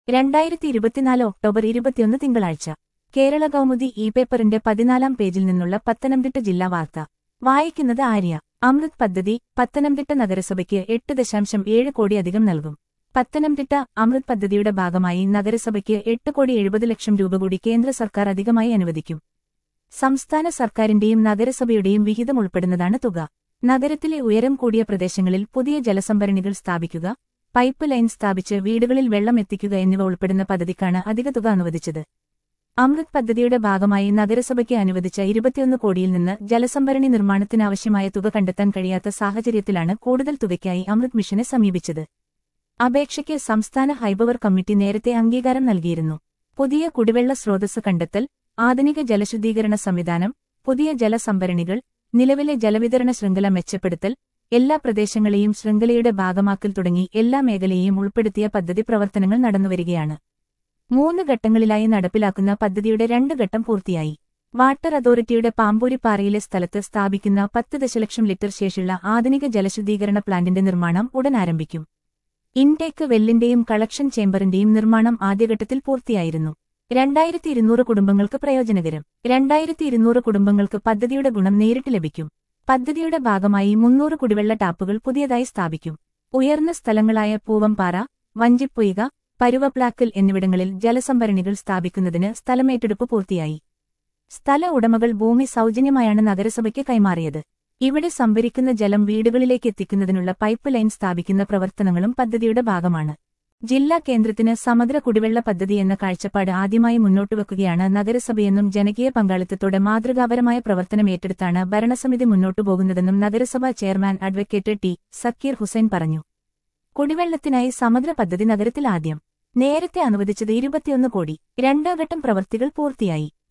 രണ്ടായിരത്തി ഇരുപത്തിനാല് ഒക്ടോബർ ഇരുപത്തിയൊന്ന് തിങ്കളാഴ്ച കേരള കൗമുദി ഇ പേപ്പറിന്റെ പതിനാലാം പേജിൽ നിന്നുള്ള പത്തനംതിട്ട ജില്ലാ വാർത്ത വായിക്കുന്നത് ആര്യ അമൃത് പദ്ധതി പത്തനംതിട്ട നഗരസഭയ്ക്ക് എട്ട് ദശാംശം ഏഴ് കോടി അധികം നൽകും പത്തനംതിട്ട അമൃത് പദ്ധതിയുടെ ഭാഗമായി നഗരസഭയ്ക്ക് എട്ട് കോടി എഴുപത് ലക്ഷം രൂപ കൂടി കേന്ദ്ര സർക്കാർ അധികമായി അനുവദിക്കും സംസ്ഥാന സർക്കാരിന്റെയും നഗരസഭയുടെയും വിഹിതം ഉൾപ്പെടുന്നതാണ് തുക നഗരത്തിലെ ഉയരം കൂടിയ പ്രദേശങ്ങളിൽ പുതിയ ജലസംഭരണികൾ സ്ഥാപിക്കുക പൈപ്പ് ലൈൻ സ്ഥാപിച്ച് വീടുകളിൽ വെള്ളം എത്തിക്കുക എന്നിവ ഉൾപ്പെടുന്ന പദ്ധതിക്കാണ് അധിക തുക അനുവദിച്ചത് അമൃത് പദ്ധതിയുടെ ഭാഗമായി നഗരസഭയ്ക്ക് അനുവദിച്ച ഇരുപത്തിയൊന്ന് കോടിയിൽ നിന്ന് ജലസംഭരണി നിർമ്മാണത്തിനാവശ്യമായ തുക കണ്ടെത്താൻ കഴിയാത്ത സാഹചര്യത്തിലാണ് കൂടുതൽ തുകയ്ക്കായി അമൃത് മിഷനെ സമീപിച്ചത് അപേക്ഷയ്ക്ക് സംസ്ഥാന ഹൈബവർ കമ്മിറ്റി നേരത്തെ അംഗീകാരം നൽകിയിരുന്നു പുതിയ കുടിവെള്ള സ്രോതസ് കണ്ടെത്തൽ ആധുനിക ജലശുദ്ധീകരണ സംവിധാനം പുതിയ ജലസംഭരണികൾ നിലവിലെ ജലവിതരണ ശൃംഖല മെച്ചപ്പെടുത്തൽ എല്ലാ പ്രദേശങ്ങളെയും ശൃംഖലയുടെ ഭാഗമാക്കൽ തുടങ്ങി എല്ലാ മേഖലയെയും ഉൾപ്പെടുത്തിയ പദ്ധതി പ്രവർത്തനങ്ങൾ നടന്നുവരികയാണ് മൂന്ന് ഘട്ടങ്ങളിലായി നടപ്പിലാക്കുന്ന പദ്ധതിയുടെ രണ്ട് ഘട്ടം പൂർത്തിയായി വാട്ടർ അതോറിറ്റിയുടെ പാമ്പൂരിപ്പാറയിലെ സ്ഥലത്ത് സ്ഥാപിക്കുന്ന പത്ത് ദശലക്ഷം ലിറ്റർ ശേഷിയുള്ള ആധുനിക ജലശുദ്ധീകരണ പ്ലാന്റിന്റെ നിർമ്മാണം ഉടൻ ആരംഭിക്കും ഇൻടേക്ക് വെല്ലിന്റെയും കളക്ഷൻ ചേംബറിന്റെയും നിർമ്മാണം ആദ്യഘട്ടത്തിൽ പൂർത്തിയായിരുന്നു രണ്ടായിരത്തി ഇരുന്നൂറ് കുടുംബങ്ങൾക്ക് പ്രയോജനകരം രണ്ടായിരത്തി ഇരുന്നൂറ് കുടുംബങ്ങൾക്ക് പദ്ധതിയുടെ ഗുണം നേരിട്ട് ലഭിക്കും പദ്ധതിയുടെ ഭാഗമായി മുന്നൂറ് കുടിവെള്ള ടാപ്പുകൾ പുതിയതായി സ്ഥാപിക്കും ഉയർന്ന സ്ഥലങ്ങളായ പൂവംപാറ വഞ്ചിപ്പൊയ്ക പരുവപ്ലാക്കൽ എന്നിവിടങ്ങളിൽ ജലസംഭരണികൾ സ്ഥാപിക്കുന്നതിന് സ്ഥലമേറ്റെടുപ്പ് പൂർത്തിയായി സ്ഥല ഉടമകൾ ഭൂമി സൗജന്യമായാണ് നഗരസഭയ്ക്ക് കൈമാറിയത് ഇവിടെ സംഭരിക്കുന്ന ജലം വീടുകളിലേക്ക് എത്തിക്കുന്നതിനുള്ള പൈപ്പ് ലൈൻ സ്ഥാപിക്കുന്ന പ്രവർത്തനങ്ങളും പദ്ധതിയുടെ ഭാഗമാണ് ജില്ലാ കേന്ദ്രത്തിന് സമഗ്ര കുടിവെള്ള പദ്ധതി എന്ന കാഴ്ചപ്പാട് ആദ്യമായി മുന്നോട്ടുവെക്കുകയാണ് നഗരസഭയെന്നും ജനകീയ പങ്കാളിത്തത്തോടെ മാതൃകാപരമായ പ്രവർത്തനം ഏറ്റെടുത്താണ് ഭരണസമിതി മുന്നോട്ടു പോകുന്നതെന്നും നഗരസഭാ chairman advocate T Zakir Hussain പറഞ്ഞു കുടിവെള്ളത്തിനായി സമഗ്ര പദ്ധതി നഗരത്തിൽ ആദ്യം നേരത്തെ അനുവദിച്ചത് ഇരുപത്തിയൊന്ന് കോടി രണ്ടാം ഘട്ടം പ്രവൃത്തികൾ പൂർത്തിയായി